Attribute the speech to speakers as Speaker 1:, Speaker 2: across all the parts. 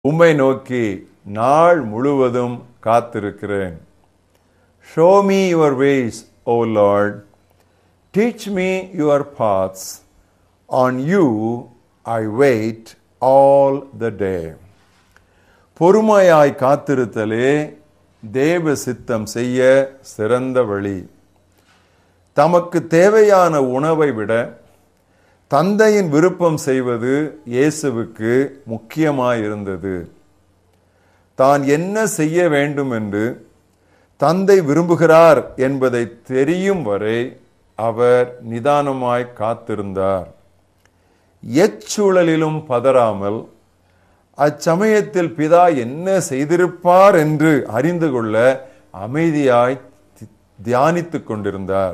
Speaker 1: உம்மை நோக்கி நாள் முழுவதும் காத்திருக்கிறேன் show me your ways O lord teach me your paths on you I wait all the day பொறுமையாய் காத்திருத்தலே தேவ சித்தம் செய்ய சிறந்த வழி தமக்கு தேவையான உணவை விட தந்தையின் விருப்பம் செய்வது இயேசுவுக்கு முக்கியமாயிருந்தது தான் என்ன செய்ய வேண்டும் என்று தந்தை விரும்புகிறார் என்பதை தெரியும் வரை அவர் நிதானமாய் காத்திருந்தார் எச்சூழலிலும் பதறாமல் அச்சமயத்தில் பிதா என்ன செய்திருப்பார் என்று அறிந்து கொள்ள அமைதியாய் தியானித்துக் கொண்டிருந்தார்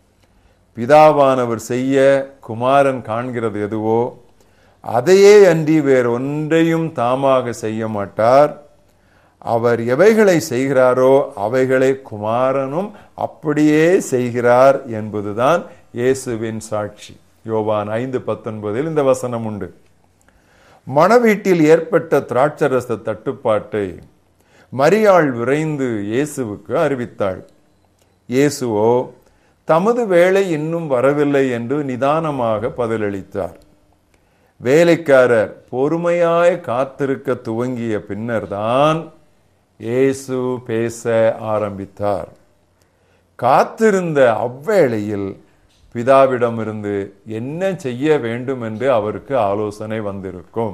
Speaker 1: பிதாவானவர் செய்ய குமாரன் காண்கிறது எதுவோ அதையே அன்றி வேறு ஒன்றையும் தாமாக செய்ய மாட்டார் அவர் எவைகளை செய்கிறாரோ அவைகளை குமாரனும் அப்படியே செய்கிறார் என்பதுதான் இயேசுவின் சாட்சி யோவான் ஐந்து பத்தொன்பதில் இந்த வசனம் உண்டு மணவீட்டில் ஏற்பட்ட திராட்சரச தட்டுப்பாட்டை மரியாள் விரைந்து இயேசுவுக்கு அறிவித்தாள் இயேசுவோ தமது வேலை இன்னும் வரவில்லை என்று நிதானமாக பதிலளித்தார் வேலைக்காரர் பொறுமையாய் காத்திருக்க துவங்கிய பின்னர்தான் இயேசு பேச ஆரம்பித்தார் காத்திருந்த அவ்வேளையில் பிதாவிடமிருந்து என்ன செய்ய வேண்டும் என்று அவருக்கு ஆலோசனை வந்திருக்கும்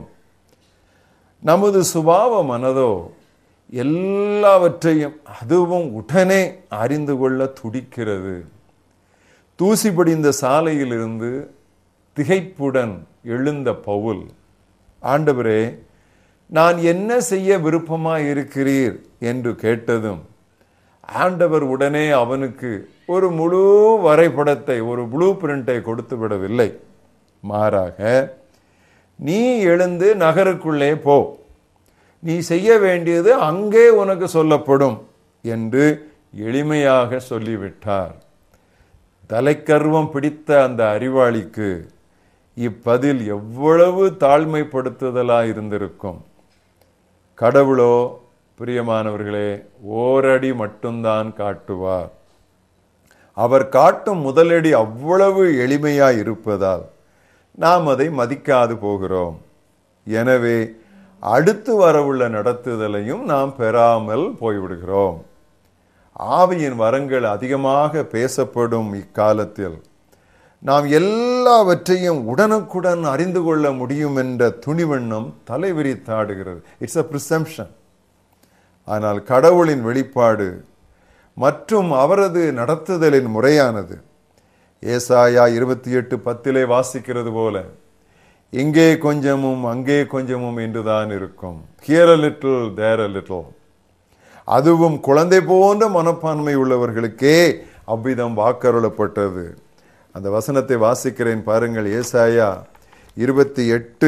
Speaker 1: நமது சுபாவ மனதோ எல்லாவற்றையும் அதுவும் உடனே அறிந்து கொள்ள துடிக்கிறது தூசி படிந்த சாலையிலிருந்து திகைப்புடன் எழுந்த பவுல் ஆண்டவரே நான் என்ன செய்ய விருப்பமாய் இருக்கிறீர் என்று கேட்டதும் ஆண்டவர் உடனே அவனுக்கு ஒரு முழு வரைபடத்தை ஒரு ப்ளூ பிரிண்டை கொடுத்து விடவில்லை மாறாக நீ எழுந்து நகருக்குள்ளே போ நீ செய்ய வேண்டியது அங்கே உனக்கு சொல்லப்படும் என்று எளிமையாக சொல்லிவிட்டார் தலைக்கர்வம் பிடித்த அந்த அறிவாளிக்கு இப்பதில் எவ்வளவு தாழ்மைப்படுத்துதலா இருந்திருக்கும் கடவுளோ பிரியமானவர்களே ஓரடி மட்டும்தான் காட்டுவார் அவர் காட்டும் முதலடி அவ்வளவு எளிமையாய் இருப்பதால் நாம் அதை மதிக்காது போகிறோம் எனவே அடுத்து வரவுள்ள நடத்துதலையும் நாம் பெறாமல் போய்விடுகிறோம் ஆவியின் வரங்கள் அதிகமாக பேசப்படும் இக்காலத்தில் நாம் எல்லாவற்றையும் உடனுக்குடன் அறிந்து கொள்ள முடியும் என்ற துணிவண்ணம் தலைவிரித்தாடுகிறது இட்ஸ் அ பிரிசம்ஷன் ஆனால் கடவுளின் வெளிப்பாடு மற்றும் அவரது நடத்துதலின் முறையானது ஏசாயா இருபத்தி எட்டு பத்திலே வாசிக்கிறது போல இங்கே கொஞ்சமும் அங்கே கொஞ்சமும் என்றுதான் இருக்கும் here a little there a little அதுவும் குழந்தை போன்ற மனப்பான்மை உள்ளவர்களுக்கே அவ்விதம் வாக்கருளப்பட்டது அந்த வசனத்தை வாசிக்கிறேன் பாருங்கள் ஏசாயா இருபத்தி எட்டு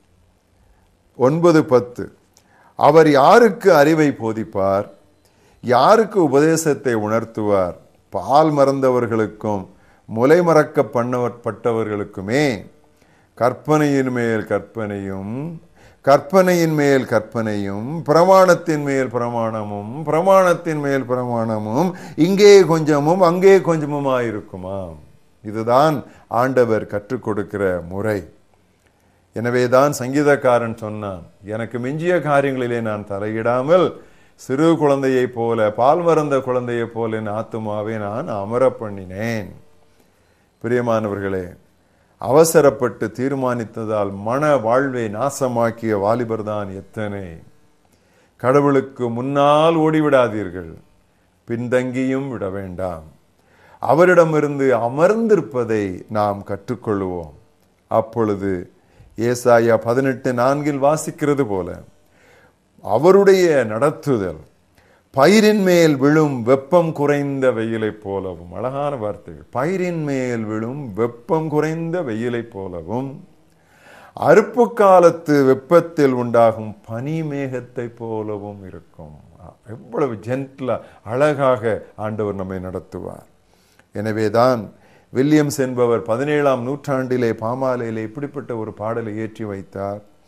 Speaker 1: ஒன்பது பத்து அவர் யாருக்கு அறிவை போதிப்பார் யாருக்கு உபதேசத்தை உணர்த்துவார் பால் மறந்தவர்களுக்கும் முலை மறக்க பண்ணப்பட்டவர்களுக்குமே கற்பனையின் மேல் கற்பனையும் கற்பனையின் மேல் கற்பனையும் பிரமாணத்தின் மேல் பிரமாணமும் பிரமாணத்தின் மேல் பிரமாணமும் இங்கே கொஞ்சமும் அங்கே கொஞ்சமுமாயிருக்குமா இதுதான் ஆண்டவர் கற்றுக் கொடுக்கிற முறை எனவேதான் சங்கீதக்காரன் சொன்னான் எனக்கு மிஞ்சிய காரியங்களிலே நான் தலையிடாமல் சிறு குழந்தையைப் போல பால் மறந்த குழந்தையைப் போல என் ஆத்துமாவை நான் அமர பண்ணினேன் பிரியமானவர்களே அவசரப்பட்டு தீர்மானித்ததால் மன வாழ்வை நாசமாக்கிய வாலிபர் தான் எத்தனை கடவுளுக்கு முன்னால் ஓடிவிடாதீர்கள் பின்தங்கியும் விட வேண்டாம் அவரிடமிருந்து அமர்ந்திருப்பதை நாம் கற்றுக்கொள்வோம் அப்பொழுது ஏசாயா பதினெட்டு நான்கில் வாசிக்கிறது போல அவருடைய நடத்துதல் பயிரின் மேல் விழும் வெப்பம் குறைந்த வெயிலை போலவும் அழகான வார்த்தைகள் பயிரின் மேல் விழும் வெப்பம் குறைந்த வெயிலை போலவும் அறுப்பு காலத்து வெப்பத்தில் உண்டாகும் பனி மேகத்தை போலவும் இருக்கும் எவ்வளவு ஜென்டிலா அழகாக ஆண்டவர் நம்மை நடத்துவார் எனவேதான் வில்லியம்ஸ் என்பவர் பதினேழாம் நூற்றாண்டிலே பாமாலையிலே இப்படிப்பட்ட ஒரு பாடலை ஏற்றி வைத்தார்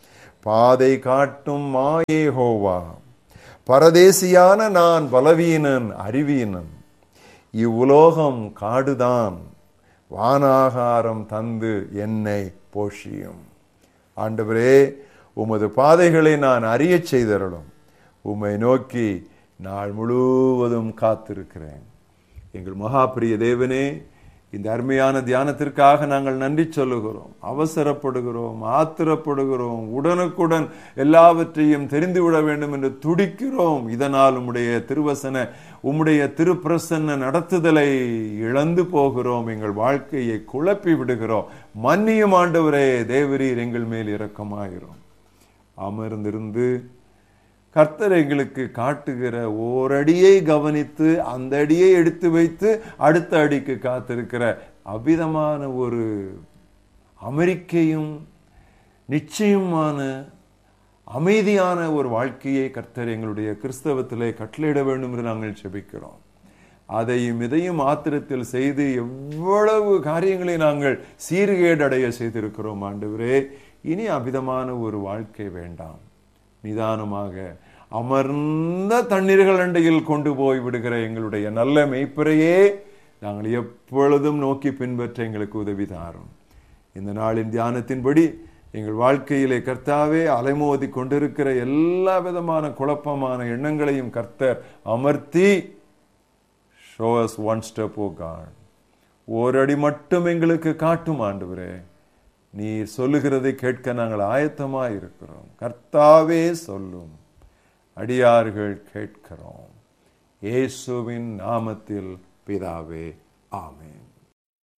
Speaker 1: பாதை காட்டும் மாயே ஹோவா பரதேசியான நான் பலவீனன் அறிவீனன் இவ்வுலோகம் காடுதான் வானாகாரம் தந்து என்னை போஷியும் ஆண்டவரே உமது பாதைகளை நான் அறியச் செய்தருளும் உம்மை நோக்கி நாள் முழுவதும் காத்திருக்கிறேன் எங்கள் மகாபிரிய தேவனே இந்த அருமையான தியானத்திற்காக நாங்கள் நன்றி சொல்லுகிறோம் அவசரப்படுகிறோம் ஆத்திரப்படுகிறோம் உடனுக்குடன் எல்லாவற்றையும் தெரிந்துவிட வேண்டும் என்று துடிக்கிறோம் இதனால் உம்முடைய திருவசன உம்முடைய திருப்பிரசன்ன நடத்துதலை இழந்து போகிறோம் எங்கள் வாழ்க்கையை குழப்பி விடுகிறோம் மன்னியும் ஆண்டவரே தேவரீர் எங்கள் மேல் இரக்கமாகிறோம் அமர்ந்திருந்து கர்த்தர் எங்களுக்கு காட்டுகிற ஓரடியை கவனித்து அந்த அடியை எடுத்து வைத்து அடுத்த அடிக்கு காத்திருக்கிற அபிதமான ஒரு அமெரிக்கையும் நிச்சயமான அமைதியான ஒரு வாழ்க்கையை கர்த்தர் எங்களுடைய கிறிஸ்தவத்திலே கட்டளையிட வேண்டும் என்று நாங்கள் செபிக்கிறோம் அதையும் இதையும் ஆத்திரத்தில் செய்து எவ்வளவு காரியங்களை நாங்கள் சீர்கேடடைய செய்திருக்கிறோம் ஆண்டவரே இனி அபிதமான ஒரு வாழ்க்கை வேண்டாம் நிதானமாக அமர்ந்த தண்ணீர்கள் அண்டையில் கொண்டு போய் விடுகிற எங்களுடைய நல்ல மெய்ப்பரையே நாங்கள் எப்பொழுதும் நோக்கி பின்பற்ற எங்களுக்கு உதவி தாரும் இந்த நாளின் தியானத்தின்படி எங்கள் வாழ்க்கையிலே கர்த்தாவே அலைமோதி கொண்டிருக்கிற எல்லா விதமான குழப்பமான எண்ணங்களையும் கர்த்தர் அமர்த்தி shows one step O god ஓரடி மட்டும் எங்களுக்கு காட்டும் ஆண்டவரே நீர் சொல்லுகிறதை கேட்க நாங்கள் ஆயத்தமாய் இருக்கிறோம் கர்த்தாவே சொல்லும் அடியார்கள் கேட்கிறோம் இயேசுவின் நாமத்தில் பிதாவே ஆமென்